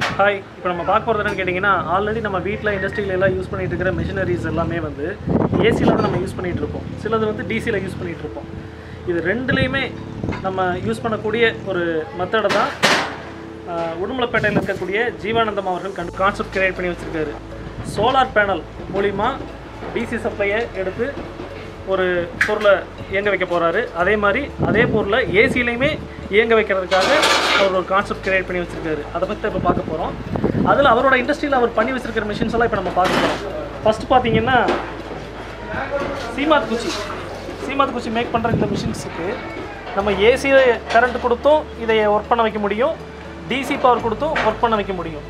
hi இப்போ நம்ம பார்க்க போகிறது என்னன்னு கேட்டிங்கன்னா ஆல்ரெடி நம்ம வீட்டில் இண்டஸ்ட்ரியில எல்லாம் யூஸ் பண்ணிட்டு இருக்கிற மிஷினரிஸ் எல்லாமே வந்து ஏசியில் தான் நம்ம யூஸ் பண்ணிகிட்டு இருப்போம் சிலது வந்து டிசியில் யூஸ் பண்ணிகிட்டு இருப்போம் இது ரெண்டுலேயுமே நம்ம யூஸ் பண்ணக்கூடிய ஒரு மெத்தடை தான் ஆஹ், உடுமலைப்பேட்டையில் இருக்கக்கூடிய ஜீவானந்தம் அவர்கள் கண்டு கான்செப்ட் கிரியேட் பண்ணி வச்சுருக்காரு சோலார் பேனல் மூலிமா டிசி சப்ளையை எடுத்து ஒரு பொருளை இயங்க வைக்க போகிறாரு அதே மாதிரி அதே பொருளை ஏசிலையுமே இயங்க வைக்கிறதுக்காக அவர் ஒரு கான்செப்ட் கிரியேட் பண்ணி வச்சிருக்காரு அதை பற்றி இப்போ பார்க்க போகிறோம் அதில் அவரோட இண்டஸ்ட்ரியில் அவர் பண்ணி வச்சிருக்கிற மிஷின்ஸ் எல்லாம் இப்போ நம்ம பார்க்க போகிறோம் ஃபர்ஸ்ட் பார்த்தீங்கன்னா சீமாத் குச்சி சீமாத் குச்சி மேக் பண்ணுற இந்த மிஷின்ஸுக்கு நம்ம ஏசி கரண்ட் கொடுத்தும் இதை ஒர்க் பண்ண வைக்க முடியும் டிசி பவர் கொடுத்தும் ஒர்க் பண்ண வைக்க முடியும்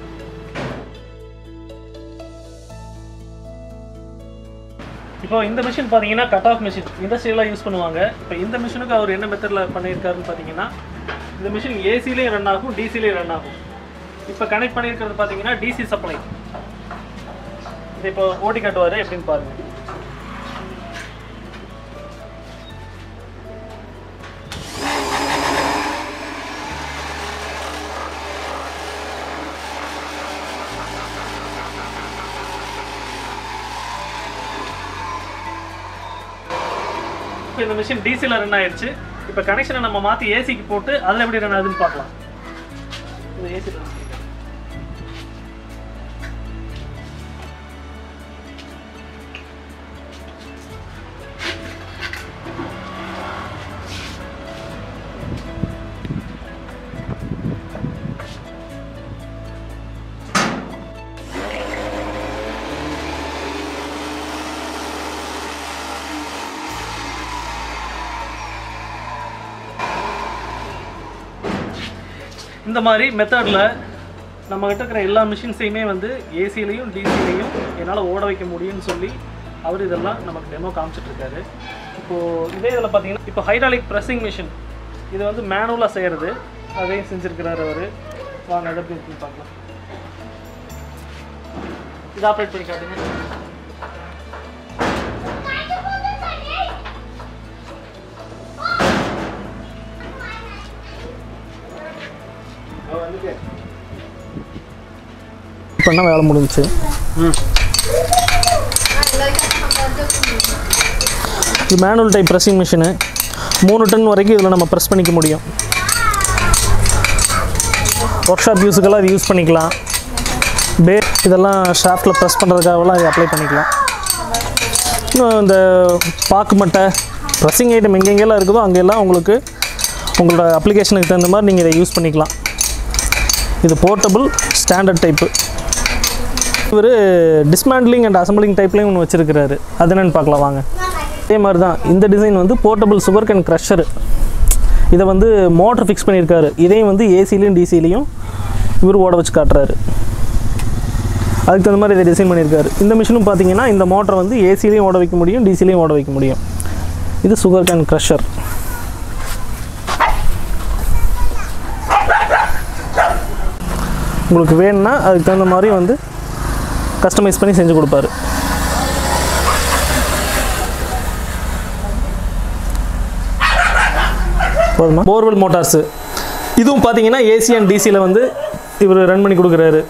இப்போ இந்த மிஷின் பார்த்தீங்கன்னா கட் ஆஃப் மிஷின் இண்டஸ்ட்ரியலாக யூஸ் பண்ணுவாங்க இப்போ இந்த மிஷினுக்கு அவர் என்ன மெத்தடில் பண்ணியிருக்காருன்னு பார்த்தீங்கன்னா இந்த மிஷின் ஏசிலையும் ரன் ஆகும் டிசிலையும் ரன் ஆகும் இப்போ கனெக்ட் பண்ணியிருக்கிறது பார்த்தீங்கன்னா டிசி சப்ளை இதை இப்போ ஓட்டி காட்டுவார் எப்படின்னு பாருங்க இப்போ இந்த மிஷின் டிசியில் ரன் ஆயிடுச்சு இப்போ கனெக்ஷனை நம்ம மாற்றி ஏசிக்கு போட்டு அதில் எப்படி ரன் ஆகுதுன்னு பார்க்கலாம் இது ஏசி இந்த மாதிரி மெத்தடில் நம்மகிட்ட இருக்கிற எல்லா மிஷின்ஸையுமே வந்து ஏசிலையும் டிசிலையும் என்னால் ஓட வைக்க முடியும்னு சொல்லி அவர் இதெல்லாம் நமக்கு டெமோ காமிச்சிட்ருக்காரு இப்போது இதே இதில் பார்த்தீங்கன்னா இப்போ ஹைட்ராலிக் ப்ரெஸ்ஸிங் மிஷின் இது வந்து மேனுவலாக செய்கிறது அதையும் செஞ்சுருக்கிறாரு அவர் வாங்க அதை எப்படி இருக்குன்னு பார்க்கலாம் இதை ஆப்ரேட் பண்ணி காட்டுங்க பண்ணால் வேலை முடிஞ்சுச்சு இது மேனுவல் டைப் ப்ரெஸ்ஸிங் மிஷினு மூணு டன் வரைக்கும் இதில் நம்ம ப்ரெஸ் பண்ணிக்க முடியும் ஒர்க் ஷாப் யூஸுக்கெல்லாம் இது யூஸ் பண்ணிக்கலாம் பே இதெல்லாம் ஷாஃப்டில் ப்ரெஸ் பண்ணுறதுக்காகலாம் இது அப்ளை பண்ணிக்கலாம் இன்னும் இந்த பாக்கு மட்டை ப்ரெஸ்ஸிங் ஐட்டம் எங்கெங்கெல்லாம் இருக்குதோ அங்கெல்லாம் உங்களுக்கு உங்களோட அப்ளிகேஷனுக்கு தகுந்த மாதிரி நீங்கள் இதை யூஸ் பண்ணிக்கலாம் இது போர்ட்டபுள் ஸ்டாண்டர்ட் டைப்பு இவர் டிஸ்மேண்ட்லிங் அண்ட் அசம்பிளிங் டைப்லேயும் ஒன்று வச்சுருக்கிறாரு அது என்னென்னு பார்க்கலாம் வாங்க அதே மாதிரி தான் இந்த டிசைன் வந்து போர்ட்டபுள் சுகர் கேன் க்ரஷரு இதை வந்து மோட்டர் ஃபிக்ஸ் பண்ணியிருக்காரு இதையும் வந்து ஏசிலையும் டிசிலையும் இவர் ஓட வச்சு காட்டுறாரு அதுக்கு தகுந்த மாதிரி இதை டிசைன் பண்ணியிருக்காரு இந்த மிஷினும் பார்த்தீங்கன்னா இந்த மோட்டரை வந்து ஏசிலையும் ஓட வைக்க முடியும் டிசிலையும் ஓட வைக்க முடியும் இது சுகர் கேன் க்ரஷர் உங்களுக்கு வேணும்னா அதுக்கு தகுந்த மாதிரி வந்து கஸ்டமைஸ் பண்ணி செஞ்சு கொடுப்பாரு போதுமா போர்வெல் மோட்டார்ஸு இதுவும் பார்த்தீங்கன்னா ஏசி அண்ட் டிசியில் வந்து இவர் ரன் பண்ணி கொடுக்குறாரு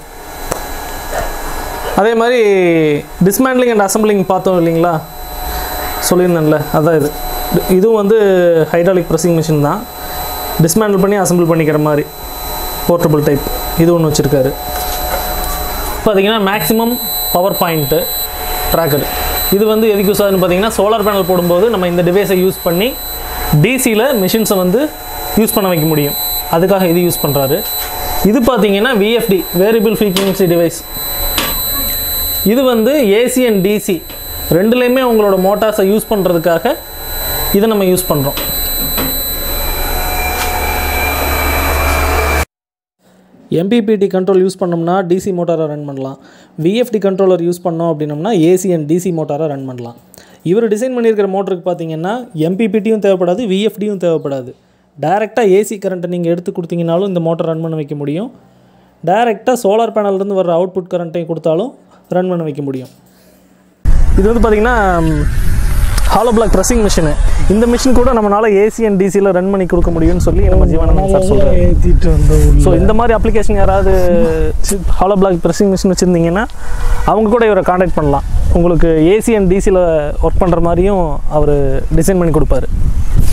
அதே மாதிரி டிஸ்மேண்ட்லிங் அண்ட் அசம்பிளிங் பார்த்தோம் இல்லைங்களா சொல்லியிருந்தேன்ல அதான் இது இதுவும் வந்து ஹைட்ராலிக் ப்ரெஸ்ஸிங் மிஷின் தான் டிஸ்மேண்டில் பண்ணி அசம்பிள் பண்ணிக்கிற மாதிரி போர்ட்டபிள் டைப் இது ஒன்று வச்சுருக்காரு பார்த்தீங்கன்னா மேக்ஸிமம் பவர் பாயிண்ட்டு ட்ராக்கர் இது வந்து எதுக்கு யூஸ் ஆகுதுன்னு பார்த்தீங்கன்னா சோலார் பேனல் போடும்போது நம்ம இந்த டிவைஸை யூஸ் பண்ணி டிசியில் மிஷின்ஸை வந்து யூஸ் பண்ண வைக்க முடியும் அதுக்காக இது யூஸ் பண்ணுறாரு இது பார்த்தீங்கன்னா விஎஃப்டி வேரியபிள் ஃப்ரீக்வன்சி டிவைஸ் இது வந்து ஏசி அண்ட் டிசி ரெண்டுலேயுமே உங்களோட மோட்டார்ஸை யூஸ் பண்ணுறதுக்காக இதை நம்ம யூஸ் பண்ணுறோம் எம்பிபிடி கண்ட்ரோல் யூஸ் பண்ணோம்னா டிசி மோட்டாரை ரன் பண்ணலாம் விஎஃப்டி கண்ட்ரோலர் யூஸ் பண்ணோம் அப்படின்னம்னா ஏசி அண்ட் டிசி மோட்டாரை ரன் பண்ணலாம் இவர் டிசைன் பண்ணியிருக்கிற மோட்டருக்கு பார்த்தீங்கன்னா எம்பிபிடியும் தேவைப்படாது விஎஃப்டியும் தேவைப்படாது டைரெக்டாக ஏசி கரண்ட்டை நீங்கள் எடுத்து கொடுத்தீங்கனாலும் இந்த மோட்டர் ரன் பண்ண வைக்க முடியும் டைரெக்டாக சோலார் பேனல்லேருந்து வர அவுட்புட் கரண்ட்டையும் கொடுத்தாலும் ரன் பண்ண வைக்க முடியும் இது வந்து பார்த்திங்கன்னா ஹாலோ பிளாக் ப்ரெஸ்ஸிங் மிஷினு இந்த மிஷின் கூட நம்மளால ஏசி அண்ட் டிசியில் ரன் பண்ணி கொடுக்க முடியும்னு சொல்லி நம்ம ஜீவானந்தன் சார் சொல்கிறாரு ஏற்றிட்டு வந்த உள்ள ஸோ இந்த மாதிரி அப்ளிகேஷன் யாராவது ஹாலோ பிளாக் ப்ரெஸ்ஸிங் மிஷின் வச்சுருந்தீங்கன்னா அவங்க கூட இவரை காண்டாக்ட் பண்ணலாம் உங்களுக்கு ஏசி அண்ட் டிசியில் ஒர்க் பண்ணுற மாதிரியும் அவர் டிசைன் பண்ணி கொடுப்பாரு